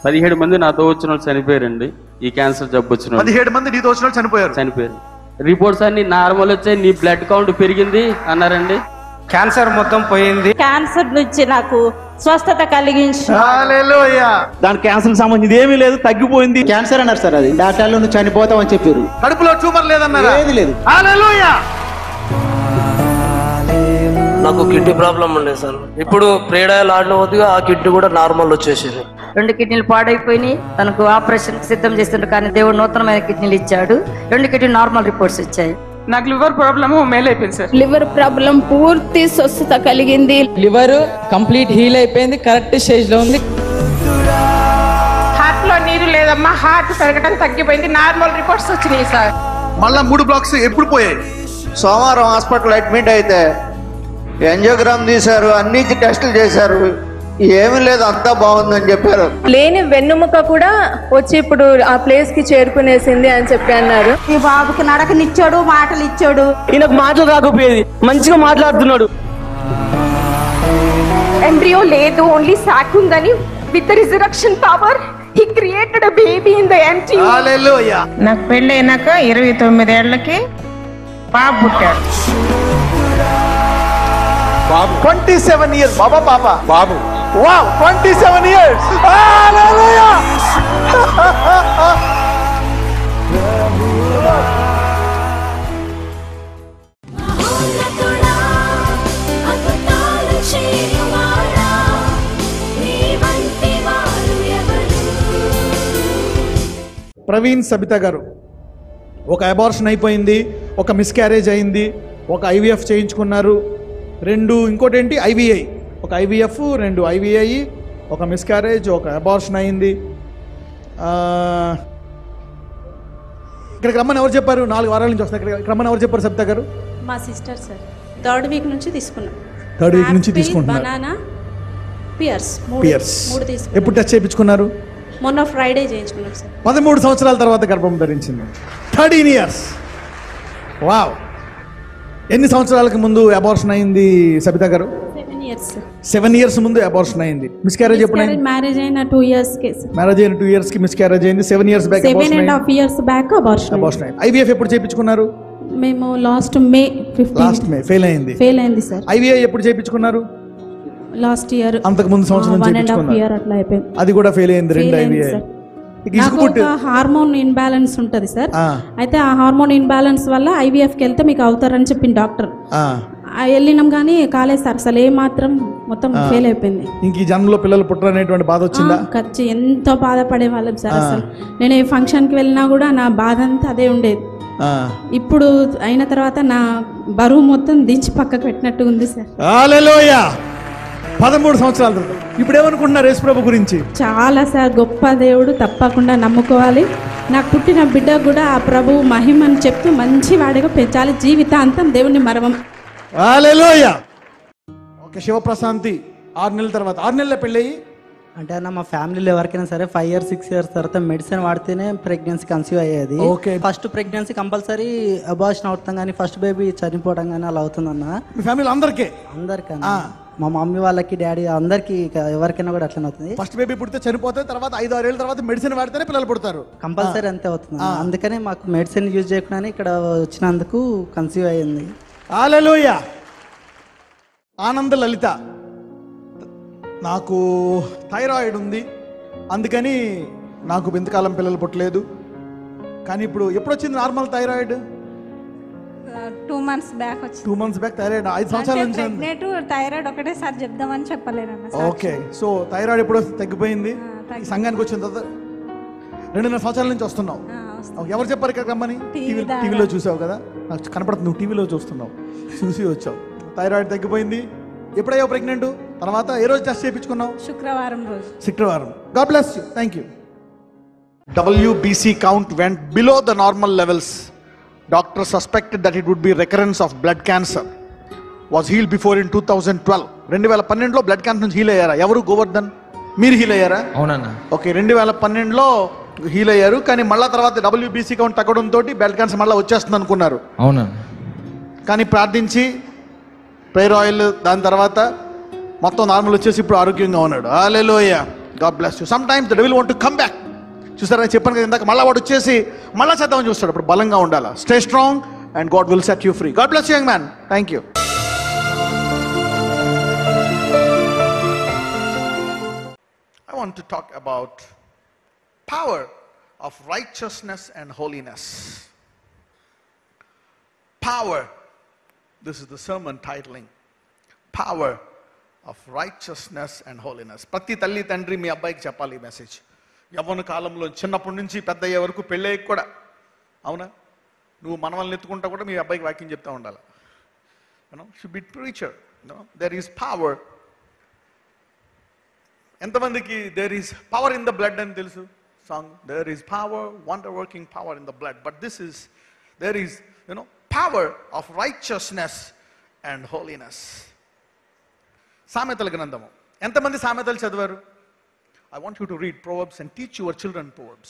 పదిహేడు మంది నాతో వచ్చిన వాళ్ళు చనిపోయారండి ఈ క్యాన్సర్ జబ్బు వచ్చిన వాళ్ళు. పదిహేడు మంది నీతో వచ్చిన వాళ్ళు చనిపోయారు చనిపోయారు రిపోర్ట్స్ అన్ని నార్మల్ వచ్చాయి నీ బ్లడ్ కౌంట్ పెరిగింది అన్నారండి క్యాన్సర్ మొత్తం పోయింది క్యాన్సర్ నుంచి నాకు స్వస్థత కలిగించి హల్లెలూయా. దాని క్యాన్సర్ సంబంధించి ఏమీ లేదు తగ్గిపోయింది క్యాన్సర్ అన్నారు సార్ అది డాక్టర్లు నువ్వు చనిపోతావు అని చెప్పారు కడుపులో ట్యూమర్ లేదన్నారా ఏది లేదు హల్లెలూయా. నాకు కిడ్నీ ప్రాబ్లం ఉండే సార్ ఇప్పుడు ప్రేడాయలు ఆడిన కొద్దిగా ఆ కిడ్నీ కూడా నార్మల్ వచ్చేసింది రెండు కిడ్నీలు పాడైపోయినాయి తనకు ఆపరేషన్ సిద్ధం చేస్తుండ్రు కానీ దేవుడు నూతనమైన కిడ్నీలు ఇచ్చాడు రెండు కిడ్నీ నార్మల్ రిపోర్ట్స్ వచ్చాయి నాకు లివర్ ప్రాబ్లమ్ మేల్ అయిపోయింది సార్ లివర్ ప్రాబ్లం పూర్తి స్వస్థత కలిగింది లివర్ కంప్లీట్ హీల్ అయిపోయింది కరెక్ట్ స్టేజ్ లో ఉంది హార్ట్ లో నీరు లేదమ్మా హార్ట్ పెరగడం తగ్గిపోయింది నార్మల్ రిపోర్ట్స్ వచ్చినాయి సార్ మళ్ళా మూడు బ్లాక్స్ ఎప్పుడు పోయాయి సోమవారం హాస్పిటల్ అడ్మిట్ అయితే ఎంజియోగ్రామ్ తీశారు అన్ని టెస్టులు చేశారు ఏమీ లేదు అంతా బాగుందని చెప్పారు లేని వెన్నుముక కూడా వచ్చి ఇప్పుడు ఆ ప్లేస్ కి చేరుకునేసింది అని చెప్పి అన్నారు ఈ బాబుకి నడకనిచ్చాడు మాటలు ఇచ్చాడు ఈయనకు మాటలు రాకపోయేది మంచిగా మాట్లాడుతున్నాడు ఎంబ్రియో లేదు ఓన్లీ సాక్ ఉందని with resurrection power he created a baby in the empty hallelujah. నాకు పెళ్ళి అయినాక ఇరవై తొమ్మిది ఏళ్లకి పాప పుట్టాడు బాబు ట్వంటీ సెవెన్ ఇయర్స్ బాబా పాప బాబు wow twenty seven years Praveen Sabitha garu ఒక అబార్షన్ అయిపోయింది ఒక మిస్క్యారేజ్ అయింది ఒక ఐవీఎఫ్ చేయించుకున్నారు రెండు ఇంకోటి ఏంటి ఐవీఐ ఒక ఐవీఎఫ్ రెండు ఐవీఐ ఒక మిస్క్యారేజ్ ఒక అబార్షన్ అయింది ఆ, ఇక్కడికి రమ్మని ఎవరు చెప్పారు నాలుగు వారాల నుంచి వస్తాయి ఇక్కడికి రమ్మని ఎవరు చెప్పారు సబిత గారు మా సిస్టర్ సార్ థర్డ్ వీక్ నుంచి తీసుకున్నాం థర్డ్ వీక్ నుంచి తీసుకుంటున్నారు బనానా పియర్స్ మూడు పియర్స్ మూడు ఎప్పుడు తీసుకున్నాం టెస్ట్ చేయించుకున్నారు మొన్న ఫ్రైడే చేయించుకున్నాం సార్ పదమూడు సంవత్సరాల తర్వాత గర్భం ధరించింది థర్టీన్ ఇయర్స్ వావ్ ఎన్ని సంవత్సరాలకు ముందు అబార్షన్ అయింది Sabitha garu seven years seven years ముందు అబార్షన్ అయింది మిస్క్యారేజ్ ఎప్పుడైంది మ్యారేజ్ అయిన టూ ఇయర్స్ కి మ్యారేజ్ అయిన టూ ఇయర్స్ కి మిస్క్యారేజ్ అయింది seven years back seven and half years back abortion abortion అయింది ఐవీఎఫ్ ఎప్పుడు చేయించుకున్నారు మేము last May fifteen last May fail అయింది ఫెయిల్ అయింది సార్ ఐవీఐ ఎప్పుడు చేయించుకున్నారు లాస్ట్ ఇయర్ అంతకు ముందు సంవత్సరం వన్ అండ్ హాఫ్ చేయించుకున్నారు ఇయర్ అట్లా అయిపోయింది అది కూడా ఫెయిల్ అయింది రెండు Fail అయింది ఐవీఐ సార్. నాకు ఒక హార్మోన్ ఇన్బ్యాలెన్స్ ఉంటుంది సార్ అయితే ఆ హార్మోన్ ఇన్బ్యాలెన్స్ వల్ల ఐవీఎఫ్కి వెళ్తే మీకు అవుతారని చెప్పింది డాక్టర్ ఆ వెళ్ళినాం కానీ కాలేదు సార్ అసలు ఏ మాత్రం మొత్తం ఆ. ఫెయిల్ అయిపోయింది ఇంక ఈ జన్మలో పిల్లలు పుట్టరనేటువంటి బాధ వచ్చిందా ఖర్చు ఎంతో బాధపడే వాళ్ళం సార్ ఆ. అసలు నేను ఏ ఫంక్షన్కి వెళ్ళినా కూడా నా బాధ అంతా అదే ఉండేది ఆ. ఇప్పుడు అయిన తర్వాత నా బరువు మొత్తం దించి పక్కకు పెట్టినట్టు ఉంది సార్ హల్లెలూయా పదమూడు సంవత్సరాల తర్వాత ఇప్పుడు ఏమనుకుంటున్నారు యేసు ప్రభు గురించి చాలా సార్ గొప్ప దేవుడు తప్పకుండా నమ్ముకోవాలి నాకు పుట్టిన బిడ్డ కూడా ఆ ప్రభువు మహిమని చెప్తూ మంచి వాడిగా పెంచాలి జీవితాంతం దేవుని మరవం హల్లెలూయా ఓకే శివప్రశాంతి ఆరు నెలల తర్వాత ఆరు నెలల పెళ్ళయి అంటే అన్న మా ఫ్యామిలీలో ఎవరికైనా సరే ఫైవ్ ఇయర్స్ సిక్స్ ఇయర్స్ తర్వాత మెడిసిన్ వాడితేనే ప్రెగ్నెన్సీ కన్సీవ్ అయ్యేది Okay. First pregnancy compulsory abortion అవుతాం కానీ ఫస్ట్ బేబీ చనిపోవడం కానీ అలా అవుతుందన్న మీ ఫ్యామిలీ అందరికీ అందరికన్నా మా మమ్మీ వాళ్ళకి డాడీ అందరికి ఎవరికైనా కూడా అట్లనే అవుతుంది ఫస్ట్ బేబీ పుడితే చనిపోతే తర్వాత ఐదు ఆరు ఏళ్ళ తర్వాత మెడిసిన్ వాడితేనే పిల్లలు పుడతారు కంపల్సరీ అంతే అవుతుంది అన్న. అందుకనే మాకు మెడిసిన్ యూజ్ చేయకుండానే ఇక్కడ వచ్చినందుకు కన్సీవ్ అయ్యింది హల్లెలూయా ఆనంద లలిత నాకు థైరాయిడ్ ఉంది అందుకని నాకు ఇంతకాలం పిల్లలు పుట్టలేదు కానీ ఇప్పుడు ఎప్పుడు వచ్చింది normal thyroid two months back వచ్చింది టూ మంత్స్ బ్యాక్ థైరాయిడ్ ఐదు సంవత్సరాల నుంచి ఉంది. ప్రెగ్నెంట్ థైరాయిడ్ ఒకటేసారి చెప్దామని చెప్పలేనన్న సార్. ఓకే సో థైరాయిడ్ ఎప్పుడు తగ్గిపోయింది ఈ సంఘానికి వచ్చిన తర్వాత రెండున్నర సంవత్సరాల నుంచి వస్తున్నావు ఓకే, ఎవరు చెప్పారు ఇక్కడ రమ్మని టీవీ ద్వారా. టీవీలో చూసావు కదా నాకు కనపడుతుంది నువ్వు టీవీలో చూస్తున్నావు చూసి వచ్చావు థైరాయిడ్ తగ్గిపోయింది ఎప్పుడయ్యావు ప్రెగ్నెంట్ తర్వాత ఏ రోజు టెస్ట్ చేయించుకున్నావు శుక్రవారం రోజు శుక్రవారం God bless you thank you WBC count went below the normal levels. Doctors suspected that it would be recurrence of blood cancer. Was healed before in 2012. రెండు వేల పన్నెండులో బ్లడ్ క్యాన్సర్ నుంచి హీల్ అయ్యారా ఎవరు గోవర్ధన్ మీరు హీల్ అయ్యారా అవునన్నా ఓకే రెండు వేల పన్నెండులో హీల్ అయ్యారు కానీ మళ్ళా తర్వాత డబ్ల్యూబీసీ కౌంట్ తగ్గడంతో బ్లడ్ క్యాన్సర్ మళ్ళీ వచ్చేస్తుంది అనుకున్నారు అవునా కానీ ప్రార్థించి ప్రేయర్ ఆయిల్ దాని తర్వాత మొత్తం నార్మల్ వచ్చేసి ఇప్పుడు ఆరోగ్యంగా ఉన్నాడు alleluia God bless you sometimes the devil want to come back చూసారా నేను చెప్పాను కదా ఇందాక మళ్ళీ వాడు వచ్చేసి మళ్ళా చేద్దామని చూస్తాడు అప్పుడు బలంగా ఉండాలా stay strong and God will set you free God bless you young man thank you I want to talk about power of righteousness and holiness. Power. This is the sermon titling. Power of righteousness and holiness. ప్రతి తల్లి తండ్రి మీ అబ్బాయికి చెప్పాలి ఈ message యవ్వన కాలంలో చిన్నప్పటి నుంచి పెద్ద అయ్యే వరకు పెళ్ళయ్యకి కూడా అవునా నువ్వు మనవల్ని ఎత్తుకుంటా కూడా మీ అబ్బాయికి వాక్యం చెప్తా ఉండాలి you know should be preacher you know there is power ఎంతమందికి there is power in the blood అని తెలుసు song there is power wonder working power in the blood but this is there is you know power of righteousness and holiness సామెతల గ్రంథము ఎంతమంది సామెతలు చదివారు I want you to read Proverbs and teach your children Proverbs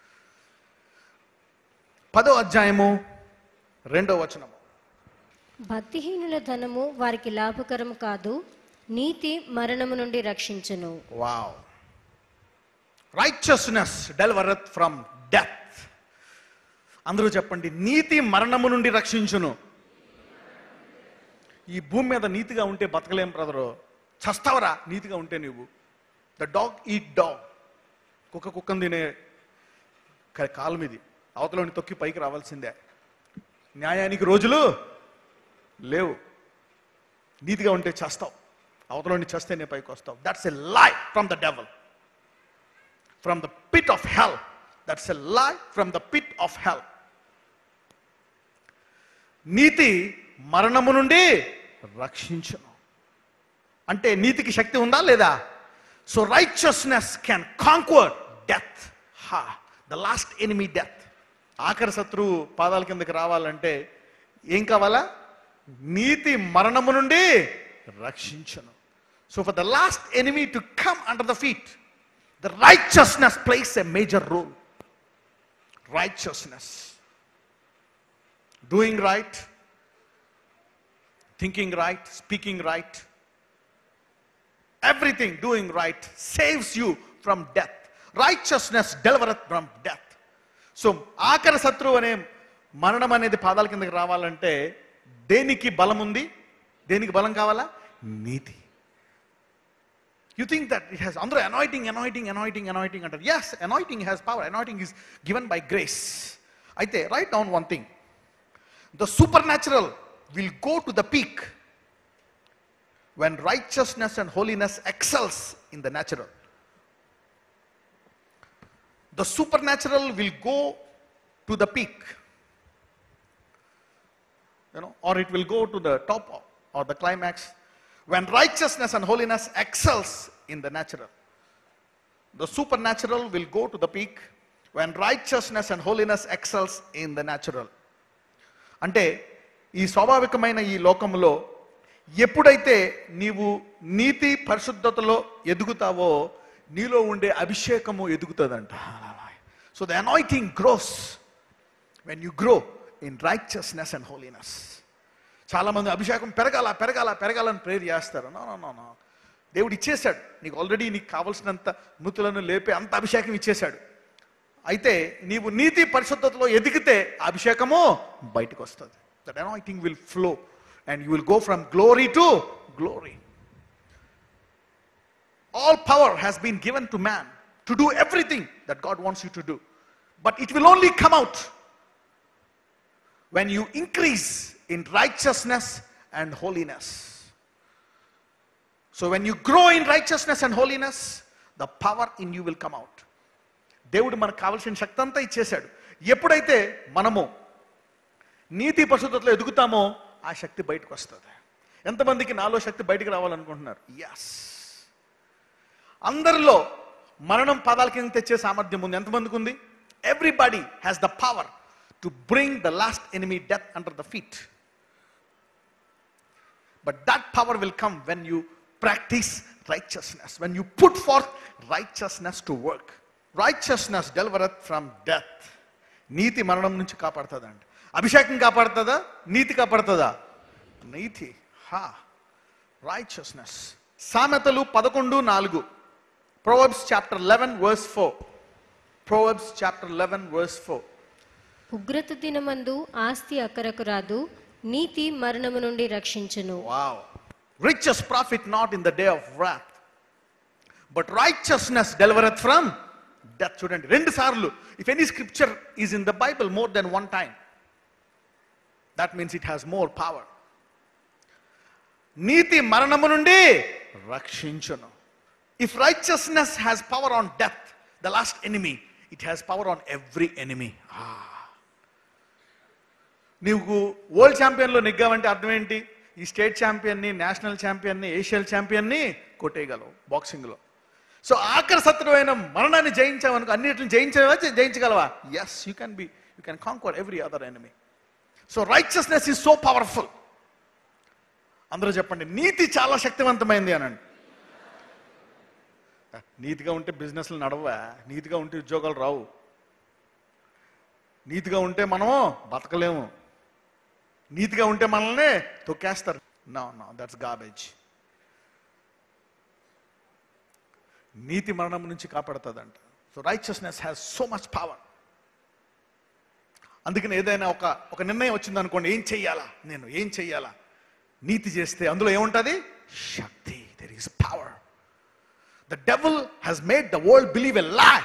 పదో అధ్యాయము రెండో వచనము భక్తిహీనుల ధనము వారికి లాభకరం కాదు నీతి మరణము నుండి రక్షించును wow righteousness delivereth from death అందరూ చెప్పండి నీతి మరణము నుండి రక్షించును ఈ భూమి మీద నీతిగా ఉంటే బతకలేం బ్రదరు చస్తావరా నీతిగా ఉంటే నువ్వు ద డాగ్ ఈట్ డాగ్ కుక్క కుక్కను తినే క- కాలం ఇది అవతలని తొక్కి పైకి రావాల్సిందే న్యాయానికి రోజులు లేవు నీతిగా ఉంటే చేస్తావు అవతలని చేస్తేనే పైకి వస్తావు that's a lie from the devil from the pit of hell that's a lie from the pit of hell నీతి మరణము నుండి రక్షించును అంటే నీతికి శక్తి ఉందా లేదా so righteousness can conquer death హా ద లాస్ట్ ఎనిమీ డెత్ ఆఖరి శత్రువు పాదాల కిందకి రావాలంటే ఏం కావాలా నీతి మరణము నుండి రక్షించును so for the last enemy to come under the feet the righteousness plays a major role righteousness doing right thinking right speaking right everything doing right saves you from death righteousness delivereth from death so ఆఖరి శత్రువు అనే మరణం అనేది పాదాల కిందకి రావాలంటే దేనికి బలం ఉంది దేనికి బలం కావాలా నీతి you think that it has అందరూ అనాయిటింగ్ అనాయిటింగ్ అనాయిటింగ్ అనాయిటింగ్ అంటారు yes anointing has power anointing is given by grace అయితే right down one thing the supernatural will go to the peak when righteousness and holiness excels in the natural. The supernatural will go to the peak, you know, or it will go to the top or the climax when righteousness and holiness excels in the natural. The supernatural will go to the peak when righteousness and holiness excels in the natural. అంటే ఈ స్వాభావికమైన ఈ లోకంలో ఎప్పుడైతే నీవు నీతి పరిశుద్ధతలో ఎదుగుతావో నీలో ఉండే అభిషేకము ఎదుగుతుందంట so the anointing grows when you grow in righteousness and holiness చాలా మంది అభిషేకం పెరగాల పెరగాల పెరగాలని ప్రేర్ చేస్తారు నో నో నో దేవుడు ఇచ్చేశాడు నీకు ఆల్రెడీ నీకు కావలసినంత మృతులను లేపే అంత అభిషేకం ఇచ్చేశాడు అయితే నీవు నీతి పరిశుద్ధతలో ఎదిగితే ఆ అభిషేకము బయటకు వస్తుంది that anointing will flow and you will go from glory to glory. All power has been given to man to do everything that God wants you to do. But it will only come out when you increase in righteousness and holiness. So when you grow in righteousness and holiness, the power in you will come out. దేవుడు మనకు కావలసిన శక్తి అంతా ఇచ్చేశాడు ఎప్పుడైతే మనము నీతి పరిశుద్ధతలో ఎదుగుతామో ఆ శక్తి బయటకు వస్తుంది ఎంతమందికి నాలో శక్తి బయటకు రావాలనుకుంటున్నారు ఎస్ అందరిలో మరణం పాదాల కింద తెచ్చే సామర్థ్యం ఉంది ఎంతమందికి ఉంది everybody has the power to bring the last enemy death under the feet but that power will come when you practice righteousness when you put forth righteousness to work righteousness delivereth from death నీతి మరణం నుంచి కాపాడుతుందండి అభిషేకం కాపాడుతుందా నీతి కాపాడుతుందా నీతి హా righteousness సామెతలు పదకొండు నాలుగు Proverbs chapter 11, verse 4. Proverbs chapter 11, verse 4. ఉగ్రత దినమందు ఆస్తి అక్కరకు రాదు నీతి మరణము నుండి రక్షించును Wow. Riches profit not in the day of wrath, but righteousness delivereth from death. చూడండి రెండు సార్లు if any scripture is in the Bible more then one time that means it has more power నీతి మరణము నుండి రక్షించును if righteousness has power on death the last enemy it has power on every enemy నీకు world ఛాంపియన్లో నెగ్గావంటే అర్థం ఏంటి ఈ స్టేట్ ఛాంపియన్ని నేషనల్ ఛాంపియన్ని ఏషియల్ ఛాంపియన్ని కొట్టేయగలవు బాక్సింగ్లో సో ఆఖరి శత్రువైన మరణాన్ని జయించావనుకో అన్నిటిని జయించవా జయించగలవా yes you can be you can conquer every other enemy so righteousness is so powerful అందరూ చెప్పండి నీతి చాలా శక్తివంతమైంది అనండి నీతిగా ఉంటే బిజినెస్లు నడవా నీతిగా ఉంటే ఉద్యోగాలు రావు నీతిగా ఉంటే మనం బతకలేము నీతిగా ఉంటే మనల్ని తొక్కేస్తారు నో నో దట్స్ గాబేజ్ నీతి మరణం నుంచి కాపాడుతుందంట so righteousness has so much power అందుకని ఏదైనా ఒక ఒక నిర్ణయం వచ్చింది అనుకోండి ఏం చెయ్యాలా నేను ఏం చెయ్యాలా నీతి చేస్తే అందులో ఏముంటుంది శక్తి there is power the devil has made the world believe a lie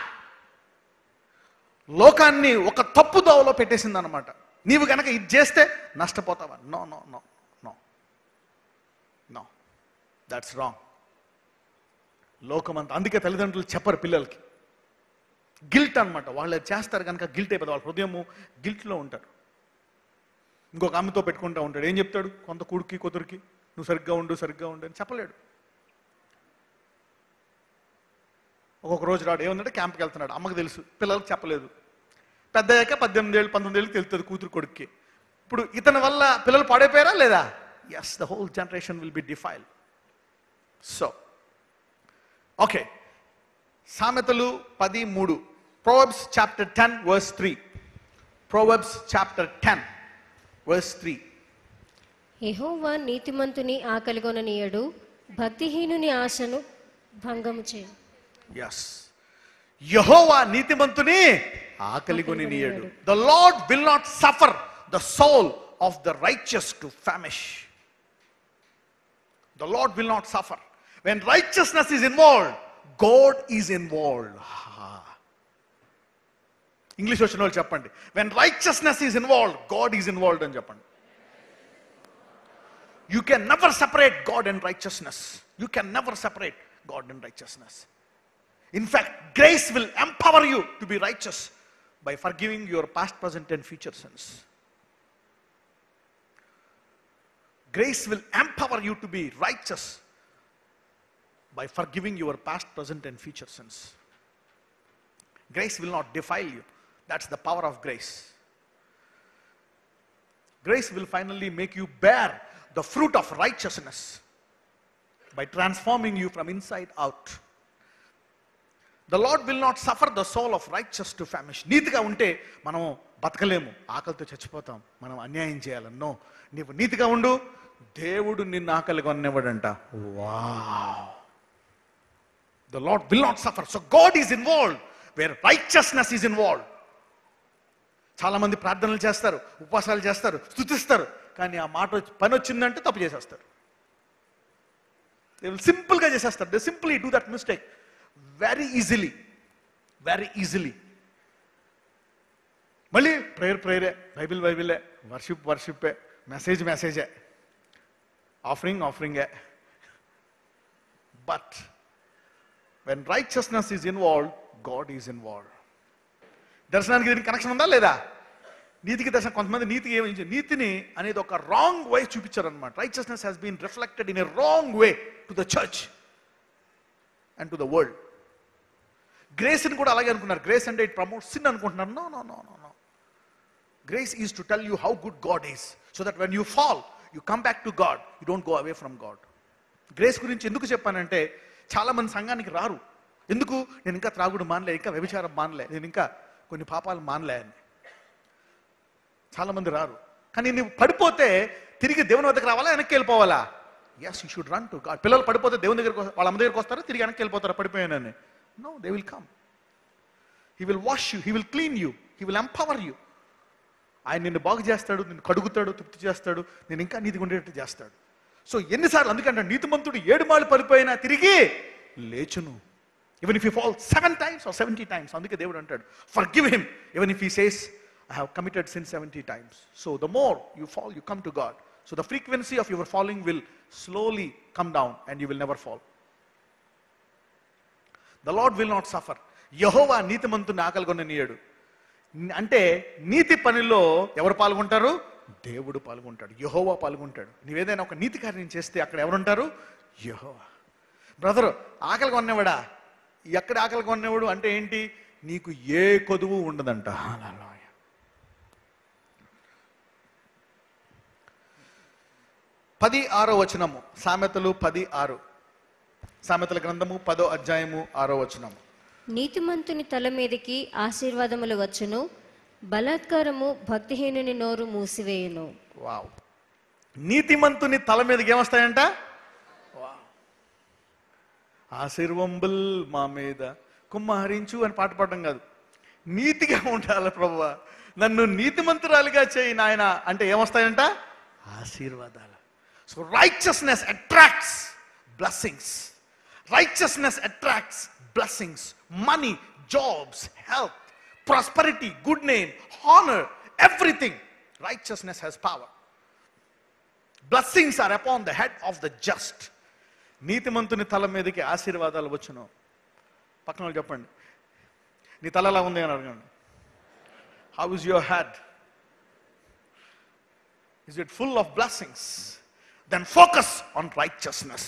లోకాన్ని ఒక తప్పు దోవలో పెట్టేసింది అనమాట నీవు గనక ఇది చేస్తే నష్టపోతావా no no no no no that's wrong లోకమంతా అందుకే తల్లిదండ్రులు చెప్పరు పిల్లలకి గిల్ట్ అన్నమాట వాళ్ళు అది చేస్తారు కనుక గిల్ట్ అయిపోతుంది వాళ్ళ హృదయము గిల్ట్లో ఉంటారు ఇంకొక ఆమెతో పెట్టుకుంటా ఉంటాడు ఏం చెప్తాడు కొంత కొడుక్కి కూతురికి నువ్వు సరిగ్గా ఉండు సరిగ్గా ఉండు అని చెప్పలేడు ఒక్కొక్క రోజు రాడు ఏముందంటే క్యాంప్కి వెళ్తున్నాడు అమ్మకి తెలుసు పిల్లలకు చెప్పలేదు పెద్ద అయ్యాక పద్దెనిమిది ఏళ్ళు పంతొమ్మిది ఏళ్ళు తెలుస్తుంది కూతురు కొడుక్కి ఇప్పుడు ఇతని వల్ల పిల్లలు పాడైపోయారా లేదా yes the whole generation will be defile so okay సామెతలు పది మూడు Proverbs chapter ten verse three Proverbs chapter ten verse three యెహోవా నీతిమంతుని ఆకలిగొననీయడు భక్తిహీనుని ఆశను భంగము చేయు ఎస్ యహోవా నీతిమంతుని ఆకలిగొని నీయడు the Lord will not suffer the soul of the righteous to famish the Lord will not suffer when righteousness is involved God is involved English వచ్చిన వాళ్ళు చెప్పండి when righteousness is involved God is involved అని చెప్పండి you can never separate God and righteousness you can never separate God and righteousness In fact, grace will empower you to be righteous by forgiving your past, present, and future sins. Grace will empower you to be righteous by forgiving your past, present, and future sins. Grace will not defile you. That's the power of grace. Grace will finally make you bear the fruit of righteousness by transforming you from inside out. The Lord will not suffer the soul of righteous to famish నీతిగా ఉంటే మనం బతకలేము ఆకలితో చచ్చిపోతాం మనం అన్యాయం చేయాలన్నో నీవు నీతిగా ఉండు దేవుడు నిన్ను ఆకలి కొనివ్వడంట వా the Lord will not suffer so God is involve where righteousness is involve చాలా మంది ప్రార్థనలు చేస్తారు ఉపవాసాలు చేస్తారు స్థుతిస్తారు కానీ ఆ మాట వచ్చి- పని వచ్చిందంటే తప్పు చేసేస్తారు సింపుల్గా చేసేస్తారు they simply do that mistake very easily very easily మళ్ళీ ప్రేయర్ ప్రేయరే బైబిల్ బైబిలే వర్షిప్ వర్షిప్పే మెసేజ్ మెసేజే ఆఫరింగ్ ఆఫరింగే but when righteousness is involve God is involve దర్శనానికి దీనికి కనెక్షన్ ఉందా లేదా నీతికి దర్శనం కొంతమంది నీతికి ఏమి నీతిని అనేది ఒక రాంగ్ వే చూపించారు అనమాట righteousness has been reflected in a wrong way to the church and to the world గ్రేస్ని కూడా అలాగే అనుకున్నారు గ్రేస్ అంటే ఇట్ ప్రమోట్ సిన్ అనుకుంటున్నారు no no no no no grace is to tell you how good God is so that when you fall you come back to God you don't go away from God grace గురించి ఎందుకు చెప్పానంటే చాలా మంది సంఘానికి రారు ఎందుకు నేను ఇంకా త్రాగుడు మానలే ఇంకా వ్యభిచారం మానలే నేను ఇంకా కొన్ని పాపాలు మానలే అని చాలా మంది రారు కానీ నువ్వు పడిపోతే తిరిగి దేవుని వద్దకు రావాలా వెనక్కి వెళ్ళిపోవాలా yes you should run to God పిల్లలు పడిపోతే దేవుని దగ్గరికి వస్తారు వాళ్ళ అమ్మ దగ్గరికి వస్తారు తిరిగి వెనక్కి వెళ్ళిపోతారు పడిపోయానని No, they will come. He will wash you, He will clean you, He will empower you. ఆయన నిన్ను బాగు చేస్తాడు నిన్ను కడుగుతాడు తృప్తి చేస్తాడు నేను ఇంకా నీతిగా ఉండేటట్టు చేస్తాడు సో ఎన్నిసార్లు అందుకంటే నీతిమంతుడు ఏడు మాలు పడిపోయినా తిరిగి లేచును even if you fall seven times or seventy times అందుకే దేవుడు అంటాడు forgive him even if he says I have committed sin seventy times so the more you fall you come to God so the frequency of your following will slowly come down and you will never fall the Lord will not suffer యహోవా నీతిమంతుని ఆకలి కొననీయడు అంటే నీతి పనిలో ఎవరు పాల్గొంటారు దేవుడు పాల్గొంటాడు యహోవా పాల్గొంటాడు నీవేదైనా ఒక నీతి కార్యం చేస్తే అక్కడ ఎవరుంటారు యహోవా బ్రదర్ ఆకలి కొనేవాడా ఎక్కడ ఆకలి కొనేవాడు అంటే ఏంటి నీకు ఏ కొదువు ఉండదంట హల్లెలూయా. పది ఆరో వచనము సామెతలు పది ఆరు సామెతల గ్రంథము పదో అధ్యాయము ఆరో వచనము నీతిమంతుని తల మీదకి ఆశీర్వాదములు వచ్చును బలాత్కారము భక్తిహీనుని నోరు మూసివేయును వావ్ నీతిమంతుని తల మీదకి ఏమొస్తాయంట వావ్. ఆశీర్వంబుల్ మా మీద కుమ్మహరించు అని పాట పాడడం కాదు నీతిగా ఉండాలి ప్రభువా నన్ను నీతిమంతురాలిగా చేయి నాయన అంటే ఏమొస్తాయంట ఆశీర్వాదాలు so righteousness attracts blessings righteousness attracts blessings money jobs health prosperity good name honour everything righteousness has power blessings are upon the head of the just నీతిమంతుని తల మీదకి ఆశీర్వాదాలు వచ్చును పక్కన వాళ్ళు చెప్పండి నీ తల ఎలా ఉంది అని అడగండి how is your head is it full of blessings then focus on righteousness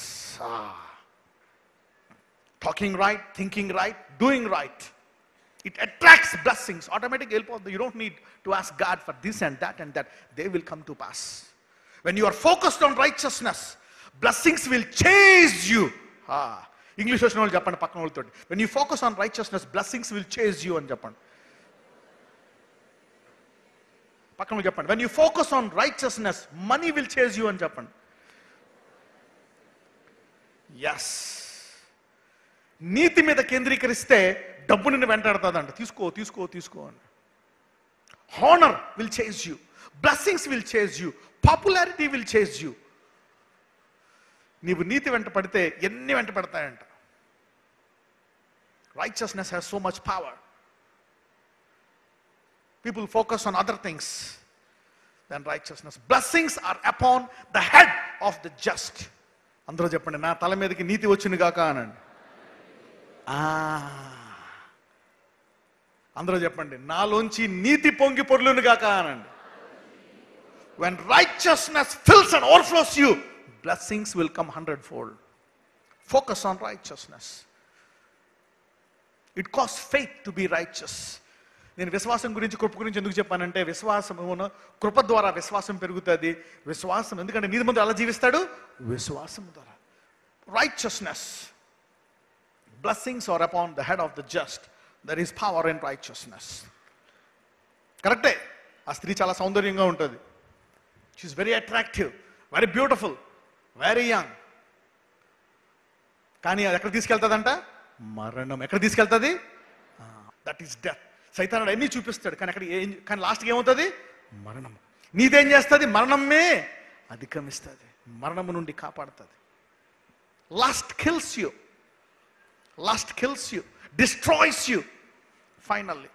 talking right thinking right doing right it attracts blessings automatically వెళ్ళిపోతుంది you don't need to ask god for this and that and that they will come to pass when you are focused on righteousness blessings will chase you ah English వచ్చిన వాళ్ళు చెప్పండి పక్కన వాళ్ళతో when you focus on righteousness blessings will chase you అని చెప్పండి పక్కన వాళ్ళు చెప్పండి when you focus on righteousness money will chase you అని చెప్పండి ఎస్ నీతి మీద కేంద్రీకరిస్తే డబ్బు నిన్ను వెంటాడుతుందంట తీసుకో తీసుకో తీసుకో అని honour will chase you blessings will chase you popularity will chase you నీవు నీతి వెంట పడితే ఎన్ని వెంట పడతాయంట righteousness has so much power people focus on other things then righteousness blessings are upon the head of the just అందరూ చెప్పండి నా తల మీదకి నీతి వచ్చింది కాక అనండి ఆ. అందరూ చెప్పండి నాలోంచి నీతి పొంగి పొర్లును గాక అనండి when righteousness fills and overflows you blessings will come hundred fold focus on righteousness it costs faith to be righteous నేను విశ్వాసం గురించి కృప గురించి ఎందుకు చెప్పానంటే విశ్వాసమును కృప ద్వారా విశ్వాసం పెరుగుతుంది విశ్వాసం ఎందుకంటే నీతి మంది అలా జీవిస్తాడు విశ్వాసం ద్వారా righteousness blessings are upon the head of the just. There is power in righteousness. కరెక్టే ఆ స్త్రీ చాలా సౌందర్యంగా ఉంటుంది she is very attractive very beautiful very young కానీ అది ఎక్కడ తీసుకెళ్తుందంట మరణం ఎక్కడ తీసుకెళ్తుంది దట్ ఈస్ డెత్ సైతానుడు అన్ని చూపిస్తాడు కానీ అక్కడ ఏం కానీ లాస్ట్కి ఏమవుతుంది మరణం నీదేం చేస్తుంది మరణమే అధిగమిస్తుంది మరణము నుండి కాపాడుతుంది lust kills you lust kills you, destroys you, finally.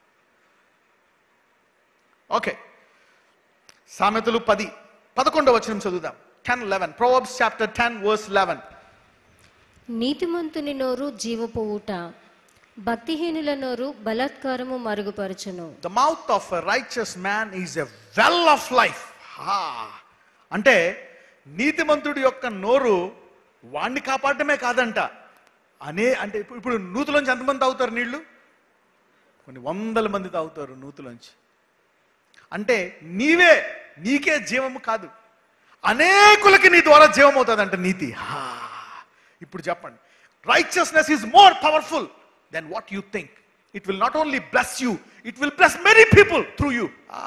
Okay సామెతలు పది పదకొండవ వచనం చదువుదాం ten eleven Proverbs chapter ten verse eleven నీతిమంతుని నోరు జీవపు ఊట భక్తిహీనుల నోరు బలాత్కారము మరుగుపరచును the mouth of a righteous man is a well of life అంటే నీతిమంతుడి యొక్క నోరు వాణ్ణి కాపాడటమే కాదంట అనే అంటే ఇప్పుడు ఇప్పుడు నూతులోంచి ఎంతమంది తాగుతారు నీళ్లు కొన్ని వందల మంది తాగుతారు నూతులోంచి అంటే నీవే నీకే జీవము కాదు అనేకులకి నీ ద్వారా జీవం అవుతుందంట నీతి హా. ఇప్పుడు చెప్పండి righteousness is more powerful than what you think it will not only bless you it will bless many people through you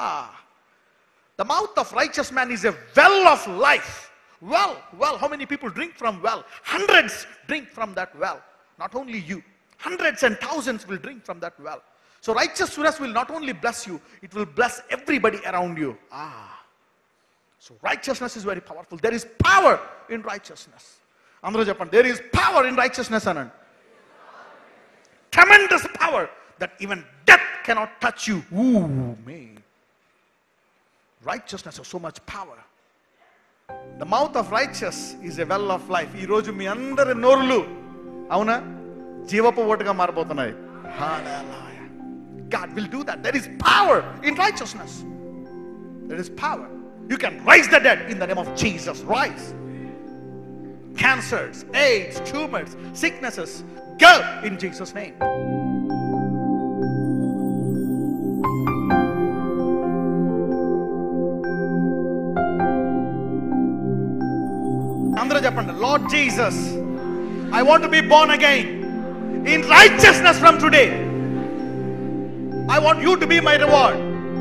the mouth of righteous man is a well of life well well how many people drink from well hundreds drink from that well not only you Hundreds and thousands will drink from that well. So righteousness will not only bless you, it will bless everybody around you. Ah. So righteousness is very powerful. There is power in righteousness. అందరూ చెప్పండి there is power in righteousness అనండి tremendous power that even death cannot touch you. Ooh, man. Righteousness has so much power. The mouth of righteous is a well of life. ఈ రోజు మీ అందరి నోరులు అవునా జీవపు ఓటుగా మారబోతున్నాయి Hallelujah. God will do that. There is power in righteousness. There is power. You can raise the dead in the name of Jesus. Rise. Cancers, AIDS, tumors, sicknesses, go in Jesus' name. అందరూ చెప్పండి Lord Jesus I want to be born again in righteousness from today I want you to be my reward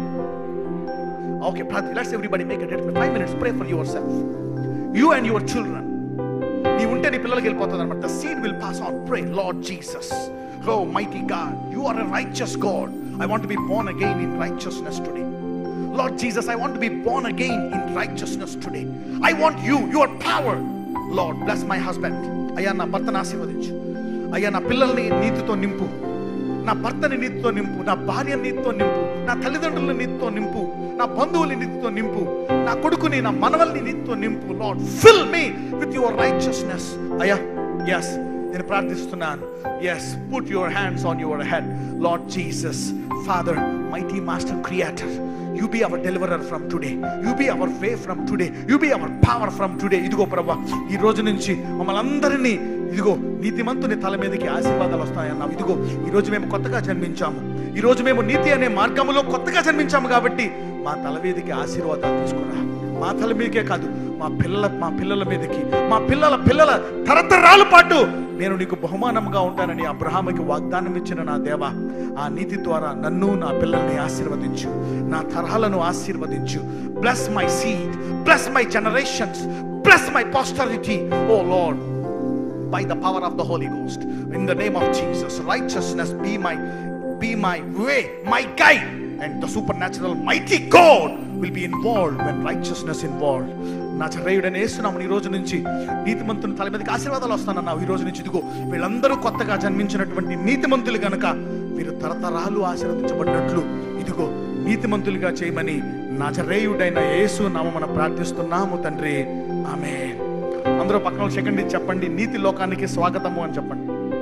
okay ప్రార్థి let's everybody make it five minutes pray for yourself you and your children నీ ఉంటే నీ పిల్లలకి వెళ్ళిపోతుంది అనమాట the seed will pass on pray Lord Jesus O mighty God you are a righteous God I want be born again in righteousness today Lord Jesus, I want to be born again in righteousness today. I want you, your power. Lord, bless my husband. అయ్యా నా భర్తను ఆశీర్వదించు అయ్యా నా పిల్లల్ని నీతితో నింపు నా భర్తని నీతితో నింపు నా భార్య నీతితో నింపు నా తల్లిదండ్రుల నీతితో నింపు నా బంధువుల నీతితో నింపు నా కొడుకుని నా మనవల్ని నీతితో నింపు Lord fill me with your righteousness అయ్యా ఎస్ నేను ప్రార్థిస్తున్నాను yes put your hands on your head Lord Jesus Father mighty master creator you be our deliverer from today you be our way from today you be our power from today ఇదిగో ప్రభా ఈ రోజు నుంచి మమ్మల్ని అందరినీ ఇదిగో నీతిమంతుని తల మీదకి ఆశీర్వాదాలు వస్తాయన్నావు ఇదిగో ఈ రోజు మేము కొత్తగా జన్మించాము ఈ రోజు మేము నీతి అనే మార్గములో కొత్తగా జన్మించాము కాబట్టి మా తల మీదకి ఆశీర్వాదాలు తీసుకురా మా తల మీదకే కాదు మా పిల్లల మా పిల్లల మీదకి మా పిల్లల పిల్లల తరతరాల పాటు నేను నీకు బహుమానంగా ఉంటానని అబ్రహాముకి వాగ్దానం ఇచ్చిన నా దేవ ఆ నీతి ద్వారా నన్ను నా పిల్లల్ని ఆశీర్వదించు నా తరహాలను ఆశీర్వదించు bless my seed bless my generations bless my posterity O Lord by the power of the Holy Ghost. In the name of Jesus, righteousness be my be my way, my guide, and the supernatural mighty God will be involved when righteousness involved. నా చర్యుడని వేస్తున్నాము ఈ రోజు నుంచి నీతిమంతుని తల మీదకి ఆశీర్వాదాలు వస్తానన్నావు ఈ రోజు నుంచి ఇదిగో వీళ్ళందరూ కొత్తగా జన్మించినటువంటి నీతిమంతులు గనక వీరు తరతరాలు ఆశీర్వదించబడినట్లు ఇదిగో నీతిమంతులుగా చేయమని నజరేయుడైన యేసు నామమున ప్రార్థిస్తున్నాము తండ్రి ఆమె అందరూ పక్కన సెకండ్ ఇచ్చి చెప్పండి నీతి లోకానికి స్వాగతము అని చెప్పండి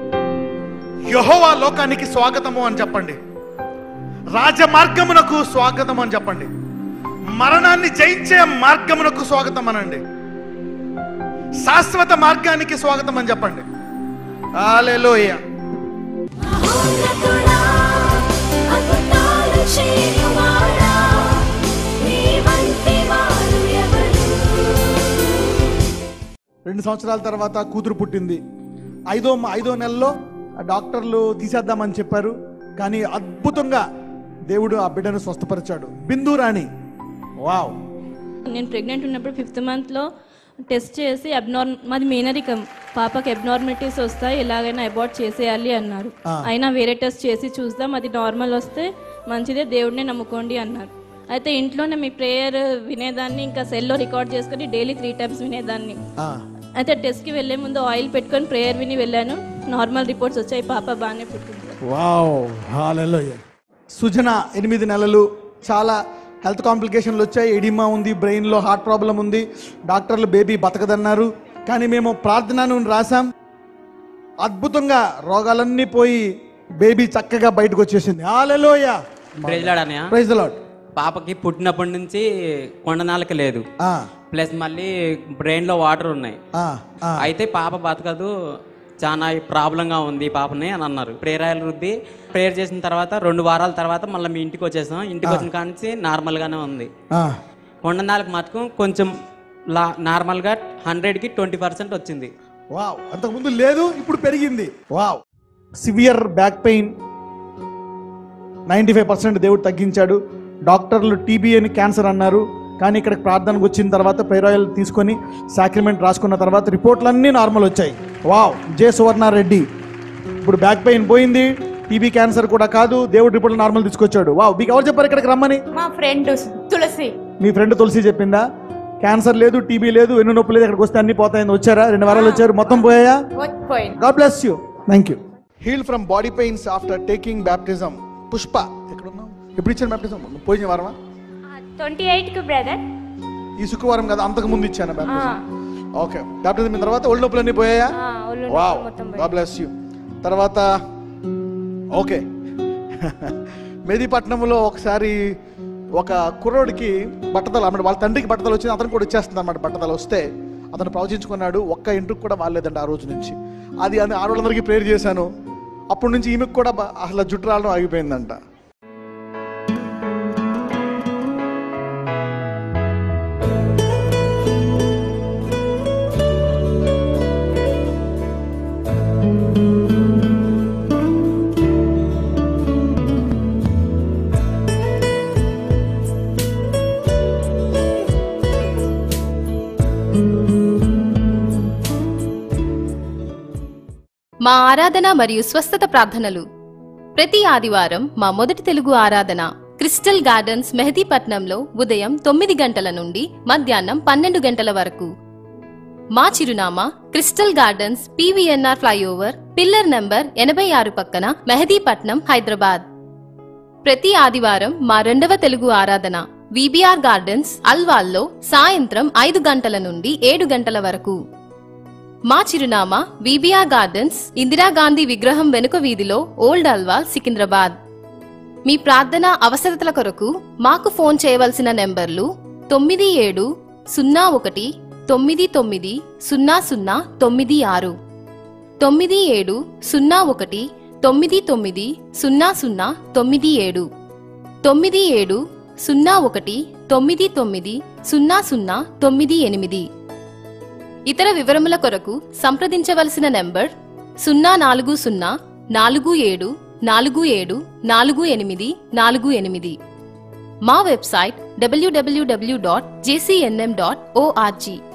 యహోవా లోకానికి స్వాగతము అని చెప్పండి రాజమార్గమునకు స్వాగతం అని చెప్పండి మరణాన్ని జయించే మార్గమునకు స్వాగతం అనండి శాశ్వత మార్గానికి స్వాగతం అని చెప్పండి హల్లెలూయ రెండు సంవత్సరాల తర్వాత కూతురు పుట్టింది ఐదో ఐదో నెలలో ఆ డాక్టర్లు తీసేద్దామని చెప్పారు కానీ అద్భుతంగా దేవుడు ఆ బిడ్డను స్వస్థపరిచాడు బిందు రాణి వావ్ నేను ప్రెగ్నెంట్ ఉన్నప్పుడు ఫిఫ్త్ మంత్లో టెస్ట్ చేసి అబ్నార్మ్ మాది మేనరికం పాపకి అబ్నార్మాలిటీస్ వస్తాయి ఎలాగైనా అబార్ట్ చేసేయాలి అన్నారు ఆ. అయినా వేరే టెస్ట్ చేసి చూద్దాం అది నార్మల్ వస్తే మంచిదే దేవుడినే నమ్ముకోండి అన్నారు అయితే ఇంట్లోనే మీ ప్రేయర్ వినేదాన్ని ఇంకా సెల్లో రికార్డ్ చేసుకొని డైలీ త్రీ టైమ్స్ వినేదాన్ని ఆ, అయితే టెస్ట్కి వెళ్ళే ముందు ఆయిల్ పెట్టుకొని ప్రేయర్ విని వెళ్ళాను నార్మల్ రిపోర్ట్స్ వచ్చాయి పాప బాగానే పుట్టింది వావ్ హల్లెలూయా సుజన ఎనిమిది నెలలు చాలా హెల్త్ కాంప్లికేషన్లు వచ్చాయి ఎడిమా ఉంది బ్రెయిన్లో హార్ట్ ప్రాబ్లం ఉంది డాక్టర్లు బేబీ బతకదన్నారు కానీ మేము ప్రార్థనను రాసాం అద్భుతంగా రోగాలన్నీ పోయి బేబీ చక్కగా బయటకు వచ్చేసింది హల్లెలూయా ప్రైజ్ లార్డ్ అన్నయ్య. ప్రైజ్ ద లార్డ్ పాపకి పుట్టినప్పటి నుంచి కొండనాలక లేదు ఆ, ప్లస్ మళ్ళీ బ్రెయిన్ లో వాటర్ ఉన్నాయి ఆ, ఆ. అయితే పాప బతకదు చాలా ప్రాబ్లంగా ఉంది పాపని అని అన్నారు ప్రేరాయలు రుద్ది ప్రేయర్ చేసిన తర్వాత రెండు వారాల తర్వాత మళ్ళీ మీ ఇంటికి వచ్చేసాం ఇంటికి వచ్చిన కానించి నార్మల్ గానే ఉంది ఆ, కొండనాలకు మటుకు కొంచెం లా నార్మల్ గా హండ్రెడ్ కి ట్వంటీ పర్సెంట్ వచ్చింది వావ్ అంతకుముందు లేదు ఇప్పుడు పెరిగింది wow severe back pain ninety five percent దేవుడు తగ్గించాడు డాక్టర్లు టీబీ అని క్యాన్సర్ అన్నారు కానీ ఇక్కడ ప్రార్థనకు వచ్చిన తర్వాత పైరాయిల్ తీసుకొని సాక్రిమెంట్ రాసుకున్న తర్వాత రిపోర్ట్లన్నీ నార్మల్ వచ్చాయి వావ్ జే సువర్ణారెడ్డి ఇప్పుడు బ్యాక్ పెయిన్ పోయింది టీబీ క్యాన్సర్ కూడా కాదు దేవుడు రిపోర్ట్ నార్మల్ తీసుకొచ్చాడు వావ్ మీకు ఎవరు చెప్పారు ఇక్కడికి రమ్మని మా ఫ్రెండ్ తులసి మీ ఫ్రెండ్ తులసి చెప్పిందా క్యాన్సర్ లేదు టీబీ లేదు వెన్ను నొప్పి లేదు ఇక్కడికి వస్తే అన్ని పోతాయని వచ్చారా రెండు వారాలు వచ్చారు మొత్తం పోయాయా పోయింది God bless you thank you heal from body pains after taking baptism Pushpa ఎక్కడ ఉన్నావు ఎప్పుడు ఇచ్చాను బ్యాప్టిజం పోయిన వారమా ట్వంటీ ఎయిట్ కు బ్రదర్ ఈ శుక్రవారం కదా అంతకు ముందు ఇచ్చాను బ్యాప్టిజం ఓకే బ్యాప్టిజం అయిన తర్వాత ఒళ్ళు నొప్పులు అన్ని పోయాయా వావ్ గాడ్ బ్లెస్ యూ తర్వాత ఓకే మెదీపట్నంలో ఒకసారి ఒక కుర్రోడికి బట్టతల అన్నమాట వాళ్ళ తండ్రికి బట్టతలు వచ్చింది అతను కూడా వచ్చేస్తుంది అన్నమాట బట్టతలు వస్తే అతను ప్రవచించుకున్నాడు ఒక్క ఇంటికి కూడా వాళ్ళేదండి ఆ రోజు నుంచి అది అని ఆడవాళ్ళందరికీ ప్రేర్ చేశాను అప్పటి నుంచి ఈమెకు కూడా బ- అసలు జుట్టు రావడం ఆగిపోయిందంట మా ఆరాధన మరియు స్వస్థత ప్రార్థనలు ప్రతి ఆదివారం మా మొదటి తెలుగు ఆరాధన క్రిస్టల్ గార్డెన్స్ మెహదీపట్నంలో ఉదయం తొమ్మిది గంటల నుండి మధ్యాహ్నం పన్నెండు గంటల వరకు మా చిరునామా Crystal Gardens PVNR flyover pillar number ఎనభై ఆరు పక్కన మెహదీపట్నం హైదరాబాద్ ప్రతి ఆదివారం మా రెండవ తెలుగు ఆరాధన విబిఆర్ గార్డెన్స్ అల్వాల్లో సాయంత్రం ఐదు గంటల నుండి ఏడు గంటల వరకు మా చిరునామా విబిఆర్ గార్డెన్స్ ఇందిరాగాంధీ విగ్రహం వెనుక వీధిలో ఓల్డ్ అల్వాల్ సికింద్రాబాద్ మీ ప్రార్థన అవసరతల కొరకు మాకు ఫోన్ చేయవలసిన నెంబర్లు తొమ్మిది ఏడు సున్నా ఒకటి తొమ్మిది తొమ్మిది సున్నా సున్నా తొమ్మిది ఆరు తొమ్మిది ఏడు సున్నా ఒకటి తొమ్మిది తొమ్మిది సున్నా సున్నా తొమ్మిది ఏడు తొమ్మిది ఏడు సున్నా ఒకటి తొమ్మిది తొమ్మిది సున్నా సున్నా తొమ్మిది ఎనిమిది ఇతర వివరముల కొరకు సంప్రదించవలసిన నెంబర్ సున్నా నాలుగు సున్నా నాలుగు ఏడు నాలుగు ఏడు నాలుగు ఎనిమిది నాలుగు ఎనిమిది మా వెబ్సైట్ డబ్ల్యూడబ్ల్యూడబ్ల్యూ డాట్ జేసీఎన్ఎం డాట్ ఓఆర్జీ